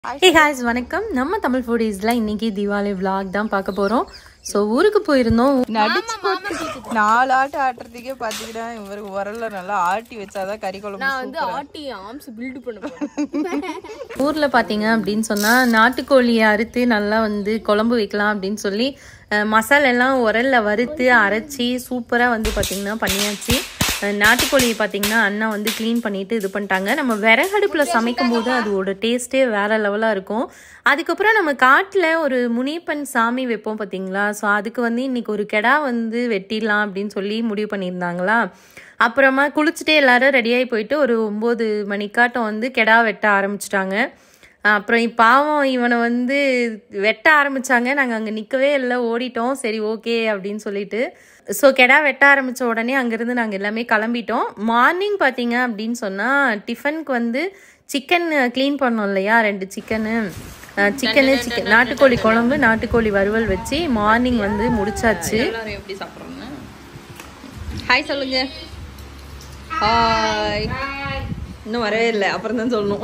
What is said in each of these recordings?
ஹே ஹாய்ஸ் வணக்கம் நம்ம தமிழ் ஃபுடீஸில் இன்னைக்கு தீபாவளி vlog தான் பார்க்க போகிறோம் ஸோ ஊருக்கு போயிருந்தோம் நடிச்சு போட்டு நாலு ஆட்டு ஆட்டுறதுக்கே பாத்தீங்கன்னா இவருக்கு உரல்ல நல்லா ஆட்டி வச்சாதான் கறி குழம்பு நான் வந்து ஆட்டி ஆர்ம்ஸ் பில்ட் பண்ண போறேன் ஊரில் பார்த்தீங்க அப்படின்னு சொன்னால் நாட்டுக்கோழியை அறுத்து நல்லா வந்து குழம்பு வைக்கலாம் அப்படின்னு சொல்லி அஹ், மசாலா எல்லாம் உரல்ல வறுத்து அரைச்சி சூப்பராக வந்து பார்த்திங்கன்னா பண்ணியாச்சு அஹ், நாட்டுக்கோழியை பார்த்தீங்கன்னா அண்ணா வந்து க்ளீன் பண்ணிட்டு இது பண்ணிட்டாங்க நம்ம விறகடுப்பில் சமைக்கும் போது அதோட டேஸ்ட்டே வேற லெவலாக இருக்கும் அதுக்கப்புறம் நம்ம காட்டில் ஒரு முனியப்பன் சாமி வைப்போம் பார்த்தீங்களா ஸோ அதுக்கு வந்து இன்னைக்கு ஒரு கெடா வந்து வெட்டிடலாம் அப்படின்னு சொல்லி முடிவு பண்ணியிருந்தாங்களா அப்புறமா குளிச்சுட்டே எல்லாரும் ரெடியாகி போயிட்டு ஒரு ஒம்பது மணிக்காட்டம் வந்து கெடா வெட்ட ஆரம்பிச்சிட்டாங்க அப்புறம் இப் பாவம் இவனை வந்து வெட்ட ஆரம்பிச்சாங்க நாங்கள் அங்கே நிற்கவே இல்லை ஓடிட்டோம் சரி ஓகே அப்படின்னு சொல்லிட்டு ஸோ கெடா வெட்ட ஆரம்பித்த உடனே அங்கேருந்து நாங்கள் எல்லாமே கிளம்பிட்டோம் மார்னிங் பார்த்தீங்க அப்படின்னு சொன்னால் டிஃபனுக்கு வந்து சிக்கன் க்ளீன் பண்ணோம் இல்லையா ரெண்டு சிக்கனு சிக்கனு சிக்கன் நாட்டுக்கோழி குழம்பு நாட்டுக்கோழி வறுவல் வச்சு மார்னிங் வந்து முடிச்சாச்சு எல்லாரும் எப்படி சாப்பிடுறோம்னா ஹாய் சொல்லுங்க ஹாய் இன்னும் வரவே இல்லை அப்புறம் தான் சொல்லணும்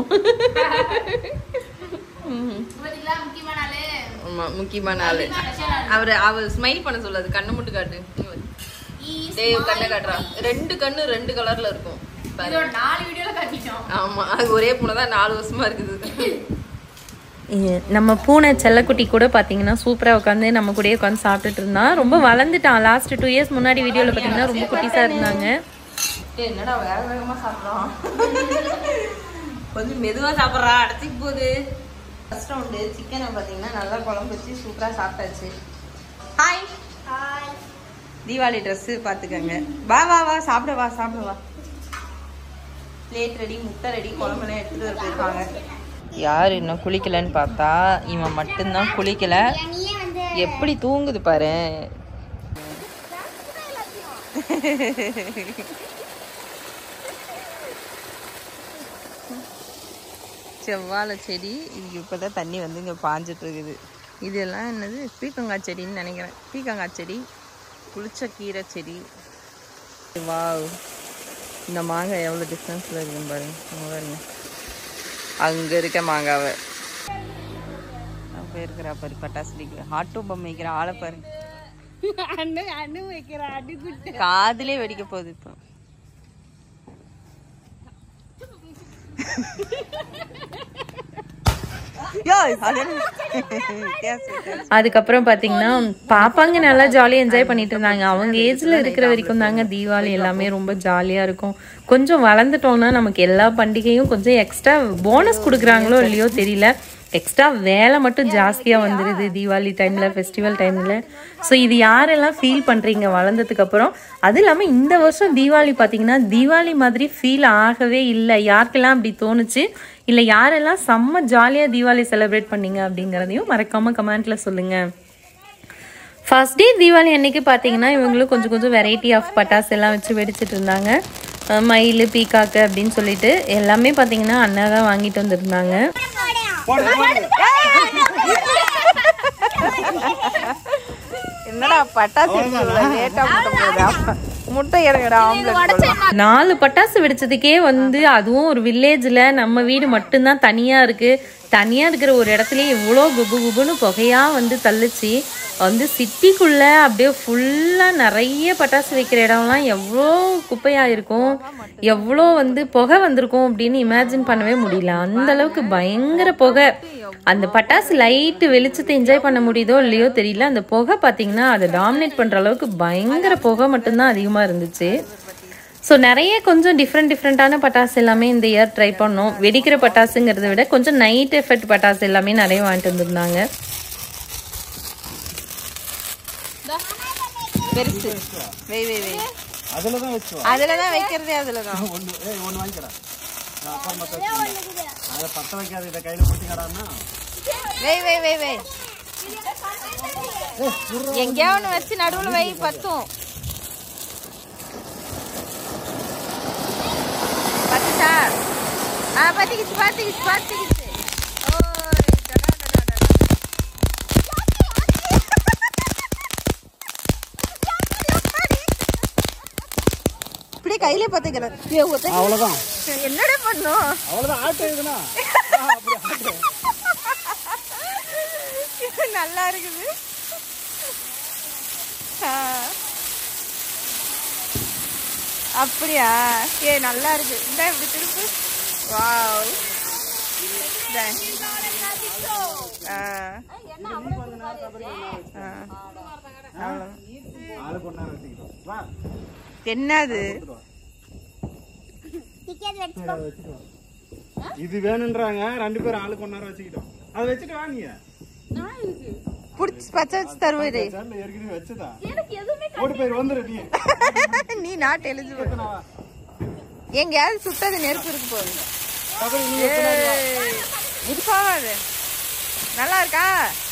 ஆமா முக்கியமான ஆளு அவரு அவர் ஸ்மைல் பண்ண சொல்லாது கண்ணை மட்டும் காட்டு டேய் கண்ணை காட்டுறா ரெண்டு கண்ணு ரெண்டு கலர்ல இருக்கும் பாரு. நாலு வீடியோல காட்டிட்டோம் ஆமா அது ஒரே பூனை தான் நாலு வருஷமா இருக்குது இ- நம்ம பூனை செல்லக்குட்டி கூட பார்த்தீங்கன்னா சூப்பராக உட்காந்து நம்ம கூடயே உட்காந்து சாப்பிட்டுட்டு இருந்தான் ரொம்ப வளர்ந்துட்டான் லாஸ்ட் டூ இயர்ஸ் முன்னாடி வீடியோவில் பார்த்தீங்கன்னா ரொம்ப குட்டிஸாக இருந்தாங்க டேய், என்னடா வேக வேகமா சாப்பிடுறான் கொஞ்சம் மெதுவா சாப்பிட்றா அடைச்சிக்கு போகுது ஃபர்ஸ்ட் ரவுண்டு சிக்கனை பார்த்தீங்கன்னா நல்லா குழம்பு வச்சு சூப்பரா சாப்பிட்டாச்சு ஹாய் தீபாவளி ட்ரெஸ்ஸு பார்த்துக்கங்க வா வா வா சாப்பிட வா சாப்பிட வா பிளேட் ரெடி முட்டை ரெடி குழம்புலாம் எடுத்துட்டு வர போயிருக்காங்க யார் இன்னும் குளிக்கலன்னு பார்த்தா இவன் மட்டும்தான் குளிக்கல எப்படி தூங்குது பாரு செவ்வாழை செடி இது இப்போதான் தண்ணி வந்து இங்கே பாஞ்சிட்டு இருக்குது இதெல்லாம் என்னது பீக்கங்காய் செடின்னு நினைக்கிறேன் பீக்கங்காய் செடி புளிச்ச கீரை செடி வாவ் இந்த மாங்காய் எவ்வளோ டிஸ்டன்ஸில் இருக்குன்னு பாருங்க அங்க பாருங்க அங்கே இருக்க மாங்காவை அப்போ இருக்கிற பாரு பட்டாசு வெடிக்கிற ஆட்டோ பொம்மை வைக்கிற ஆளை பாருங்க அண்ணன் அண்ணன் வைக்கிற அடி குட்டு காதுலே வெடிக்க போகுது இப்போ யோ, அது என்ன? வித்தியாசம், வித்தியாசம். அதுக்கப்புறம் பார்த்தீங்கன்னா பாப்பாங்க நல்லா ஜாலியாக என்ஜாய் பண்ணிட்டு இருந்தாங்க அவங்க ஏஜில் இருக்கிற வரைக்கும் தாங்க தீபாவளி எல்லாமே ரொம்ப ஜாலியாக இருக்கும் கொஞ்சம் வளர்ந்துட்டோம்னா நமக்கு எல்லா பண்டிகையும் கொஞ்சம் எக்ஸ்ட்ரா போனஸ் கொடுக்குறாங்களோ இல்லையோ தெரியல எக்ஸ்ட்ரா வேலை மட்டும் ஜாஸ்தியாக வந்துடுது தீபாவளி டைமில் ஃபெஸ்டிவல் டைமில் ஸோ இது யாரெல்லாம் ஃபீல் பண்ணுறீங்க வளர்ந்ததுக்கு அப்புறம் அது இல்லாமல் இந்த வருஷம் தீபாவளி பார்த்தீங்கன்னா தீபாவளி மாதிரி ஃபீல் ஆகவே இல்லை யாருக்கெல்லாம் அப்படி தோணுச்சு இல்லை யாரெல்லாம் செம்ம ஜாலியாக தீபாவளி செலிப்ரேட் பண்ணீங்க அப்படிங்கிறதையும் மறக்காமல் கமெண்ட்டில் சொல்லுங்கள் ஃபர்ஸ்ட் டே தீபாவளி அன்னைக்கு பார்த்தீங்கன்னா இவங்களும் கொஞ்சம் கொஞ்சம் வெரைட்டி ஆஃப் பட்டாசு எல்லாம் வச்சு வெடிச்சிட்டு இருந்தாங்க அஹ் மயில் பீக்காக்கு அப்படின்னு சொல்லிட்டு எல்லாமே பார்த்தீங்கன்னா அண்ணா தான் வாங்கிட்டு வந்திருந்தாங்க என்னடா பட்டாசு லேட்டா முட்டை போகுதா முட்டை இறங்கடா ஆம்லெட் நாலு பட்டாசு வெடிச்சதுக்கே வந்து அதுவும் ஒரு வில்லேஜில் நம்ம வீடு மட்டும்தான் தனியாக இருக்குது தனியாக இருக்கிற ஒரு இடத்துல எவ்வளோ குபு குபுன்னு புகையாக வந்து தள்ளுச்சு வந்து சிட்டிக்குள்ளே அப்படியே ஃபுல்லாக நிறைய பட்டாசு வைக்கிற இடம்லாம் எவ்வளோ குப்பையாக இருக்கும் எவ்வளோ வந்து புகை வந்திருக்கும் அப்படின்னு இமேஜின் பண்ணவே முடியல அந்த அளவுக்கு பயங்கர புகை அந்த பட்டாசு லைட்டு வெளிச்சத்தை என்ஜாய் பண்ண முடியுதோ இல்லையோ தெரியல அந்த புகை பார்த்தீங்கன்னா அதை டாமினேட் பண்ணுற அளவுக்கு பயங்கர புகை மட்டும்தான் அதிகமாக இருந்துச்சு ஸோ நிறைய கொஞ்சம் டிஃப்ரெண்ட் டிஃப்ரெண்ட்டான பட்டாசு எல்லாமே இந்த இயர் ட்ரை பண்ணோம் வெடிக்கிற பட்டாசுங்கிறத விட கொஞ்சம் நைட் எஃபெக்ட் பட்டாசு எல்லாமே நிறைய வாங்கிட்டு வந்திருந்தாங்க பெருசு வெய் வெய் வெய் அதுல தான் வச்சு அதுல தான் வைக்கிறதே அதுல தான் ஒன்று ஏய் ஒன்று வாங்கிக்கிறேன் நான் அப்பா அம்மா தச்சு அதை பத்த வைக்காத இதை கையில் போட்டிங்கடான்னா வெய் வெய் வெய் வெய் எங்கேயா ஒன்று வச்சு நடுவுல வை பத்தும் பத்துச்சா ஆ பத்திக்கிச்சு பத்திக்கிச்சு பத்திக்கிச்சு ஓய், டடா, டடா, டடா. இப்படி கையிலே பத்திக்கிறேன் அவ்வளோதான் என்னடா பண்ணும் அவ்வளோதான் ஆட்டோ இதுனா அப்படி ஆட்டோ நல்லா இருக்குது ஆ. அப்படியா ஏ நல்லா இருக்கு இந்த இப்படி திருப்பு வாவ் இந்தா. ஆ. ஆ. அவ்வளவுதான். ஆளுக்கு ஒன்றா வச்சுக்கிட்டோம் வா என்னது வச்சுட்டு வா. இது வேணுன்றாங்க ரெண்டு பேரும் ஆளுக்கு ஒன்னார வச்சுக்கிட்டோம் அதை வச்சுட்டு வா நீங்க புடிச்சு பச்சை வச்சு தருவது சேர்ல ஏற்கனவே வச்சுதா ஓடி போயிரு வந்துரு நீ நீ நாட்டு எலிஜிபிள் எங்கேயாவது சுட்டது நெருப்பு இருக்கு போகுது அப்புறம் நீ ஏய், இது போகாது நல்லா இருக்கா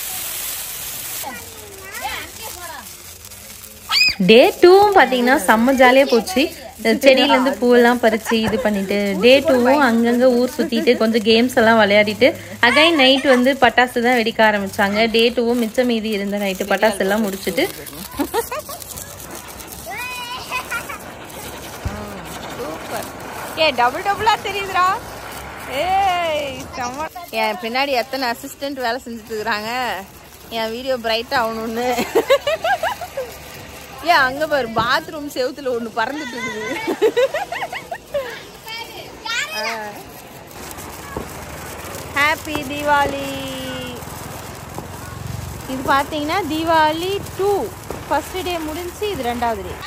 டே டூவும் பார்த்தீங்கன்னா செம்ம ஜாலியாக போச்சு செடியிலேருந்து பூவெல்லாம் பறித்து இது பண்ணிட்டு டே டூவும் அங்கங்கே ஊர் சுற்றிட்டு கொஞ்சம் கேம்ஸ் எல்லாம் விளையாடிட்டு அகைன் நைட் வந்து பட்டாசு தான் வெடிக்க ஆரம்பிச்சாங்க டே டூவும் மிச்சம் மீதி இருந்த நைட்டு பட்டாசு எல்லாம் முடிச்சுட்டு சூப்பர் ஏ டபுள் டபுளா தெரியுதுடா ஏய் செம்ம என் பின்னாடி எத்தனை அசிஸ்டன்ட் வேலை செஞ்சுட்டு இருக்கிறாங்க என் வீடியோ பிரைட் ஆகணும்னு ஏன் அங்க பாரு பாத்ரூம் செவுத்துல ஒண்ணு பறந்துட்டு இருக்குது ஹாப்பி தீபாவளி இது பார்த்தீங்கன்னா தீபாவளி டூ ஃபர்ஸ்ட் டே முடிஞ்சு இது ரெண்டாவது டே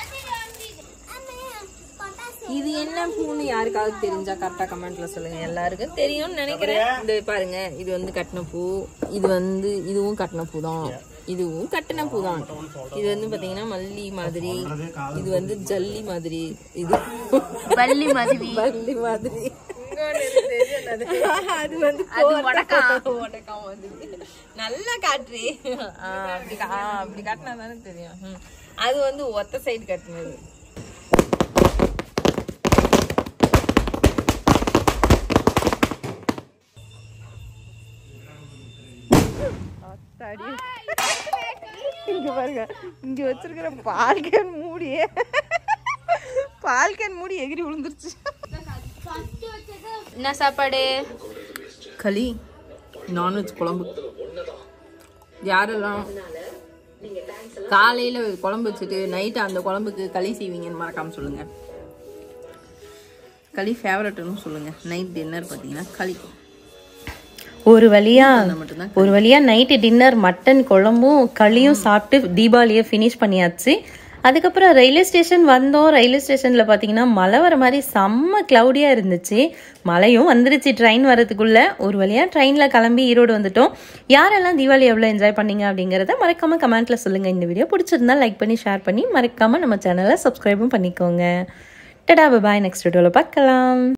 இது என்ன பூன்னு யாருக்காவது தெரிஞ்சா கரெக்டா கமெண்ட்ல சொல்லுங்க எல்லாருக்கும் தெரியும்னு நினைக்கிறேன் இந்த பாருங்க இது வந்து கட்டின பூ இது வந்து இதுவும் கட்டின பூ தான் இதுவும் கட்டின பூ தான் இது வந்து பாத்தீங்கன்னா மல்லி மாதிரி இது வந்து ஜல்லி மாதிரி இது பள்ளி மாதிரி பல்லி மாதிரி அது வந்து உடக்கா உடக்கா மாதிரி நல்லா காட்டுறி ஆ, அப்படி கா- ஆ, அப்படி காட்டினா தானே தெரியும் ம். அது வந்து ஒத்த சைடு கட்டினது அத்தாடி. இங்க பாருங்க இங்க வச்சிருக்கிற பால் கேன் மூடியே பால் கேன் மூடி எகிரி விழுந்துருச்சு என்ன சாப்பாடு களி நான்வெஜ் குழம்பு யாரெல்லாம் காலையில குழம்பு வச்சுட்டு நைட்டு அந்த குழம்புக்கு களி செய்வீங்கன்னு மறக்காம சொல்லுங்க களி ஃபேவரட்னு சொல்லுங்க நைட் டின்னர் பார்த்தீங்கன்னா களி ஒரு வழியா மட்டும்தான் ஒரு வழியா நைட்டு டின்னர் மட்டன் குழம்பும் களியும் சாப்பிட்டு தீபாவளியை ஃபினிஷ் பண்ணியாச்சு அதுக்கப்புறம் ரயில்வே ஸ்டேஷன் வந்தோம் ரயில்வே ஸ்டேஷன்ல பாத்தீங்கன்னா மழை வர மாதிரி செம்ம கிளவுடியா இருந்துச்சு மழையும் வந்துருச்சு ட்ரெயின் வரதுக்குள்ள ஒரு வழியா ட்ரெயின்ல கிளம்பி ஈரோடு வந்துட்டோம் யாரெல்லாம் தீபாவளி எவ்வளவு என்ஜாய் பண்ணீங்க அப்படிங்கறத மறக்காம கமெண்ட்ல சொல்லுங்க இந்த வீடியோ பிடிச்சிருந்தா லைக் பண்ணி ஷேர் பண்ணி மறக்காம நம்ம சேனலை சப்ஸ்கிரைபும் பண்ணிக்கோங்க டடா பாய் நெக்ஸ்ட் வீடியோவில் பார்க்கலாம்